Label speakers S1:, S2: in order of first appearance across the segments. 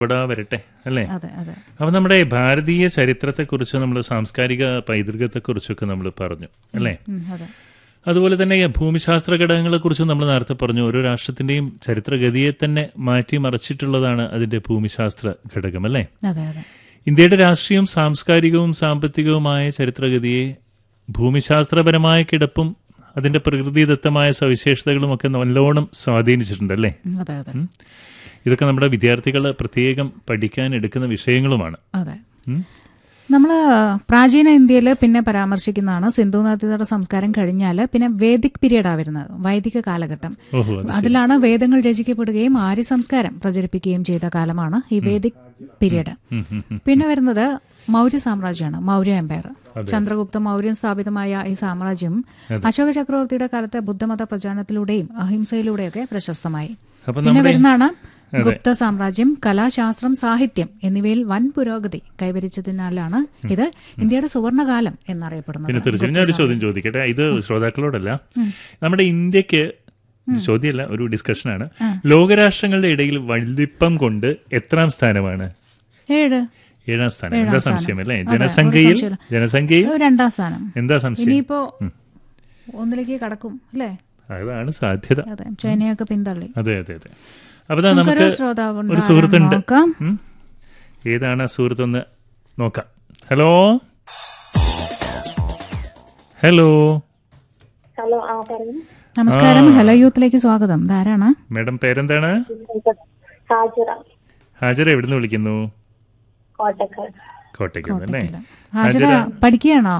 S1: ഇവിടെ വരട്ടെ അല്ലേ
S2: അതെ അതെ
S1: അപ്പൊ നമ്മുടെ ഭാരതീയ ചരിത്രത്തെക്കുറിച്ച് നമ്മൾ സാംസ്കാരിക പൈതൃകത്തെക്കുറിച്ചൊക്കെ നമ്മൾ പറഞ്ഞു അല്ലേ
S2: ഉം, അതെ
S1: അതുപോലെ തന്നെ ഈ ഭൂമിശാസ്ത്ര ഘടകങ്ങളെക്കുറിച്ച് നമ്മൾ നേരത്തെ പറഞ്ഞു ഓരോ രാഷ്ട്രത്തിന്റെയും ചരിത്രഗതിയെ തന്നെ മാറ്റിമറിച്ചിട്ടുള്ളതാണ് അതിന്റെ ഭൂമിശാസ്ത്ര ഘടകം അല്ലേ
S2: അതെ അതെ
S1: ഇന്ത്യയുടെ രാഷ്ട്രീയവും സാംസ്കാരികവും സാമ്പത്തികവുമായ ചരിത്രഗതിയെ ഭൂമിശാസ്ത്രപരമായ കിടപ്പും അതിന്റെ പ്രകൃതിദത്തമായ സവിശേഷതകളും ഒക്കെ നല്ലോണം സ്വാധീനിച്ചിട്ടുണ്ടല്ലേ
S2: ഉം, അതെ അതെ
S1: ഉം. ഇതൊക്കെ നമ്മുടെ വിദ്യാർത്ഥികൾ പ്രത്യേകം പഠിക്കാൻ എടുക്കുന്ന വിഷയങ്ങളുമാണ്
S2: അതെ
S1: ഉം.
S2: നമ്മൾ പ്രാചീന ഇന്ത്യയിൽ പിന്നെ പരാമർശിക്കുന്നതാണ് സിന്ധു നദീതട സംസ്കാരം കഴിഞ്ഞാൽ പിന്നെ വേദിക് പീരീഡാണ് വരുന്നത് വൈദിക കാലഘട്ടം
S1: ഓഹോ അത്
S2: അതിലാണ് വേദങ്ങൾ രചിക്കപ്പെടുകയും ആര്യ സംസ്കാരം പ്രചരിപ്പിക്കുകയും ചെയ്ത കാലമാണ് ഈ വേദിക് പീരീഡ്
S1: ഉം, ഉം, ഉം.
S2: പിന്നെ വരുന്നത് മൗര്യ സാമ്രാജ്യമാണ് മൗര്യ എംപയർ ചന്ദ്രഗുപ്ത മൗര്യൻ സ്ഥാപിതമായ ഈ സാമ്രാജ്യം അശോക ചക്രവർത്തിയുടെ കാലത്തെ ബുദ്ധമത പ്രചാരണത്തിലൂടെയും അഹിംസയിലൂടെയൊക്കെ പ്രശസ്തമായി
S1: അപ്പൊ
S2: പിന്നെ
S1: നമ്മുടെ
S2: വരുന്നതാണ് ഗുപ്ത സാമ്രാജ്യം കലാശാസ്ത്രം സാഹിത്യം എന്നിവയിൽ വൻ പുരോഗതി കൈവരിച്ചതിനാലാണ് ഇത് ഇന്ത്യയുടെ സുവർണകാലം എന്നറിയപ്പെടുന്നത്
S1: പിന്നെ തീർച്ചയായും ഞാൻ ഒരു ചോദ്യം ചോദിക്കട്ടെ ഇത് ശ്രോതാക്കളോടല്ല നമ്മുടെ ഇന്ത്യക്ക് ചോദ്യമല്ല ഒരു ഡിസ്കഷനാണ് ലോകരാഷ്ട്രങ്ങളുടെ ഇടയിൽ വലിപ്പം കൊണ്ട് എത്രാം സ്ഥാനമാണ്
S2: ഏഴ്
S1: ഏഴാം സ്ഥാനം എന്താ സംശയം അല്ലേ
S2: അതെ,
S1: ജനസംഖ്യയിൽ
S2: ഒരു സംശയമില്ല.
S1: ജനസംഖ്യയിൽ
S2: ഒരു രണ്ടാം സ്ഥാനം
S1: എന്താ സംശയം
S2: ഇനിയിപ്പോ ഒന്നിലേക്ക് കടക്കും അല്ലേ
S1: അതാണ് സാധ്യത
S2: അതെ ചൈനയൊക്കെ പിന്തള്ളി
S1: അതെ അതെ അതെ അപ്പൊ ദാ
S2: നമുക്കൊരു
S1: നമുക്ക്
S2: ശ്രോതാവുണ്ട്.
S1: ഒരു സുഹൃത്തുണ്ട്
S2: നോക്കാം.
S1: ഉം. ഏതാണ് ആ സുഹൃത്തൊന്ന് നോക്കാം ഹലോ ഹലോ
S3: ഹലോ ആ പറഞ്ഞു
S2: നമസ്കാരം ഹലോ യൂത്തിലേക്ക് സ്വാഗതം ധാരാണ്
S1: മാഡം പേരെന്താണ്
S3: ഹാജറ
S1: ഹാജര എവിടുന്ന് വിളിക്കുന്നു
S3: കോട്ടക്കാട്
S1: കോട്ടയ്ക്ക് അല്ലേ
S2: ഹാജര പഠിക്കുകയാണോ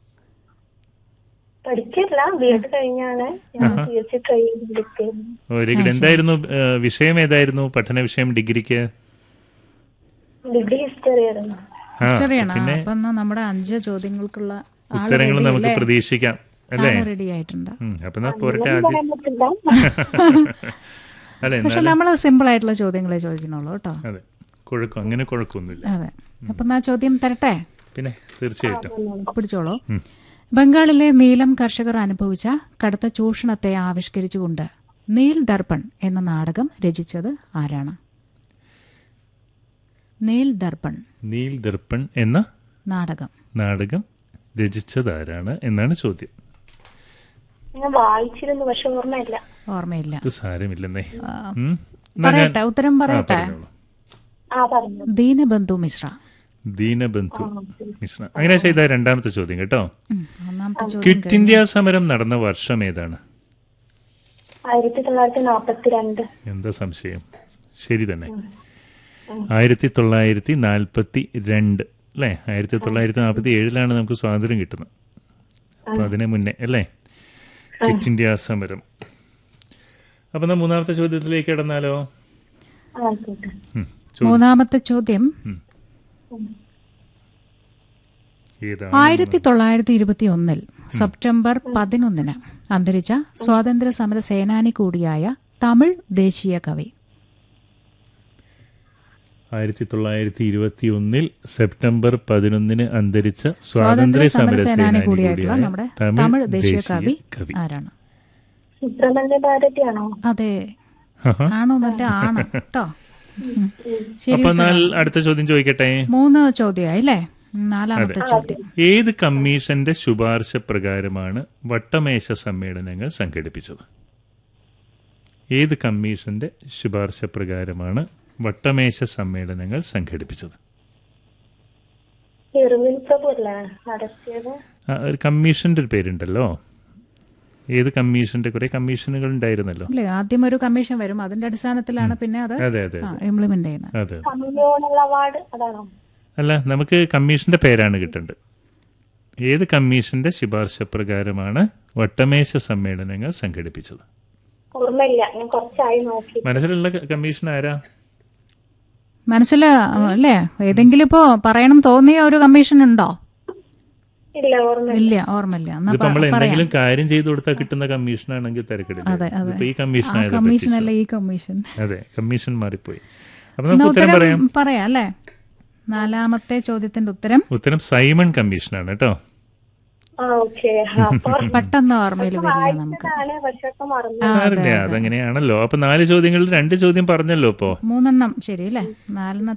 S3: പഠിക്കില്ല വീട് കഴിഞ്ഞാണ് ഞാൻ പി എസ് സി ട്രൈ ചെയ്തിരിക്കുന്നു
S1: ഒരു എന്തായിരുന്നു ഏഹ്, വിഷയം ഏതായിരുന്നു പഠന വിഷയം ഡിഗ്രിക്ക്
S3: ഡിഗ്രി ഹിസ്റ്ററി ആയിരുന്നു
S1: ആ,
S2: ഹിസ്റ്ററിയാണ്
S1: പിന്നെ
S2: അപ്പൊ എന്നാ നമ്മുടെ അഞ്ച് ചോദ്യങ്ങൾക്കുള്ള ആള്
S1: ഉത്തരങ്ങൾ
S2: ready
S1: നമുക്ക്
S2: അല്ലേ?
S1: പ്രതീക്ഷിക്കാം അല്ലേ
S2: ആള് റെഡി ആയിട്ടുണ്ട്
S1: ഉം, അപ്പൊ എന്നാ പോരട്ടെ ആദ്യം
S3: പറയാൻ പറ്റില്ല
S1: അല്ലെ
S2: പക്ഷെ നമ്മൾ സിമ്പിൾ ആയിട്ടുള്ള ചോദ്യങ്ങളെ ചോദിക്കണുള്ളൂ കേട്ടോ
S1: അതെ കുഴപ്പം അങ്ങനെ കുഴപ്പമൊന്നുമില്ല
S2: അതെ അപ്പൊ എന്നാ ചോദ്യം തരട്ടെ
S1: പിന്നെ തീർച്ചയായിട്ടും
S2: പിടിച്ചോളൂ
S1: ഉം.
S2: ബംഗാളിലെ നീലം കർഷകർ അനുഭവിച്ച കടുത്ത ചൂഷണത്തെ ആവിഷ്കരിച്ചുകൊണ്ട് നീൽ ദർപ്പൺ എന്ന നാടകം രചിച്ചത് ആരാണ് നീൽ ദർപ്പൺ
S1: നീൽ ദർപ്പൺ എന്ന
S2: നാടകം
S1: നാടകം രചിച്ചതാരാണ് എന്നാണ് ചോദ്യം
S3: ഞാൻ വായിച്ചിരുന്നു പക്ഷെ ഓർമ്മയില്ല
S2: ഓർമ്മയില്ല
S1: ഇത് സാരമില്ലെന്നേ
S2: ആ,
S1: ഉം. എന്നാ ഞാൻ-
S2: പറയട്ടെ ഉത്തരം
S1: ആ,
S2: പറയട്ടെ
S1: പറഞ്ഞോളൂ.
S3: ആ പറഞ്ഞു
S2: ദീനബന്ധു മിശ്ര
S1: ദീനബന്ധു മിശ്ര അങ്ങനെ ചെയ്ത രണ്ടാമത്തെ ചോദ്യം കേട്ടോ
S2: ഉം, ഒന്നാമത്തെ ചോദ്യം
S1: ക്വിറ്റ് ഇന്ത്യ സമരം നടന്ന വർഷം ഏതാണ്
S3: ആയിരത്തി തൊള്ളായിരത്തി നാപ്പത്തിരണ്ട്
S1: എന്താ സംശയം ശരി തന്നെ ആയിരത്തി തൊള്ളായിരത്തി നാൽപ്പത്തി രണ്ട് അല്ലേ ആയിരത്തി തൊള്ളായിരത്തി നാൽപ്പത്തി ഏഴിലാണ് നമുക്ക് സ്വാതന്ത്ര്യം കിട്ടുന്നത് അപ്പൊ അതിന് മുന്നേ അല്ലേ ക്വിറ്റ് ഇന്ത്യ സമരം അപ്പൊ എന്നാ മൂന്നാമത്തെ ചോദ്യത്തിലേക്ക് കിടന്നാലോ
S3: ആയിക്കോട്ടെ
S1: ഉം, ചോദ്യം
S2: മൂന്നാമത്തെ ചോദ്യം
S1: ഏതാണ്
S2: ആയിരത്തി തൊള്ളായിരത്തി ഇരുപത്തി ഒന്നിൽ സെപ്റ്റംബർ പതിനൊന്നിന് അന്തരിച്ച സ്വാതന്ത്ര്യ സമര സേനാനി കൂടിയായ തമിഴ് ദേശീയ കവി
S1: ആയിരത്തി തൊള്ളായിരത്തി ഇരുപത്തി ഒന്നിൽ സെപ്റ്റംബർ പതിനൊന്നിന് അന്തരിച്ച സ്വാതന്ത്ര്യ സമര സേനാനി
S2: കൂടിയായിട്ടുള്ള
S1: കൂടിയായ
S2: നമ്മുടെ തമിഴ് ദേശീയ കവി
S1: കവി
S2: ആരാണ്
S3: സുബ്രഹ്മണ്യ ഭാരതിയാണോ
S2: അതെ
S1: ആഹാ.
S2: ആണോ നല്ല ആണ് കേട്ടോ ഉം. ശരി
S1: അപ്പൊ എന്നാൽ അടുത്ത ചോദ്യം ചോദിക്കട്ടെ
S2: മൂന്ന് ചോദ്യമായി അല്ലേ നാലാമത്തെ ചോദ്യം
S1: ഏത് കമ്മീഷന്റെ ശുപാർശ പ്രകാരമാണ് വട്ടമേശ സമ്മേളനങ്ങൾ സംഘടിപ്പിച്ചത് ഏത് കമ്മീഷന്റെ ശുപാർശ പ്രകാരമാണ് വട്ടമേശ സമ്മേളനങ്ങൾ സംഘടിപ്പിച്ചത്
S3: ഇർവിൻ പ്രഭു അല്ലേ നടത്തിയത്
S1: ആ, ഒരു കമ്മീഷന്റെ ഒരു പേരുണ്ടല്ലോ ഏത് കമ്മീഷന്റെ കുറെ കമ്മീഷനുകൾ ഉണ്ടായിരുന്നല്ലോ
S2: അല്ലേ ആദ്യം ഒരു കമ്മീഷൻ വരും അതിന്റെ അടിസ്ഥാനത്തിലാണ് പിന്നെ അത്
S1: അതെ അതെ
S2: ഇംപ്ലിമെന്റ് ചെയ്യുന്നത്
S1: അതെ
S3: കമ്മ്യൂണൽ അവാർഡ് അതാണോ
S1: അല്ല നമുക്ക് കമ്മീഷന്റെ പേരാണ് കിട്ടേണ്ടത് ഏത് കമ്മീഷന്റെ ശുപാർശ പ്രകാരമാണ് വട്ടമേശ സമ്മേളനങ്ങൾ സംഘടിപ്പിച്ചത്
S3: ഓർമ്മയില്ല ഞാൻ കുറച്ചായി നോക്കി
S1: മനസ്സിലുള്ള ക- കമ്മീഷൻ ആരാ
S2: മനസ്സിൽ അല്ലേ ഏതെങ്കിലും ഇപ്പോ പറയണം തോന്നിയ ഒരു കമ്മീഷൻ ഉണ്ടോ
S3: ഇല്ല ഓർമ്മയില്ല
S2: ഇല്ല ഓർമ്മയില്ല എന്നാ
S1: ഇതിപ്പോ നമ്മൾ
S2: പ- പറയാം
S1: എന്തെങ്കിലും കാര്യം ചെയ്തു കൊടുത്താൽ കിട്ടുന്ന കമ്മീഷൻ ആണെങ്കിൽ തിരക്കിടില്ല
S2: അതെ അതെ
S1: ഇതിപ്പോ ഈ കമ്മീഷൻ
S2: ആ
S1: ആയത്
S2: കമ്മീഷൻ അല്ല ഈ കമ്മീഷൻ
S1: അതെ കമ്മീഷൻ മാറിപ്പോയി അപ്പൊ
S2: എന്നാ
S1: നമുക്ക് ഉത്തരം പറയാം
S2: ഉത്തരം പറയാം അല്ലേ നാലാമത്തെ ചോദ്യത്തിന്റെ ഉത്തരം
S1: ഉത്തരം സൈമൺ കമ്മീഷനാണ് കേട്ടോ
S3: ആ ഓക്കെ അപ്പൊ
S2: പെട്ടെന്ന് ഓർമ്മയിൽ വരില്ല നമുക്ക്
S3: വായിച്ചതാണ് പക്ഷെ ഒക്കെ മറന്നു
S2: ആ,
S1: സാറില്ല അതങ്ങനെയാണല്ലോ അപ്പൊ നാല് ചോദ്യങ്ങളിൽ രണ്ട് ചോദ്യം പറഞ്ഞല്ലോ ഇപ്പോ
S2: മൂന്നെണ്ണം ശരി അല്ലേ നാലെണ്ണ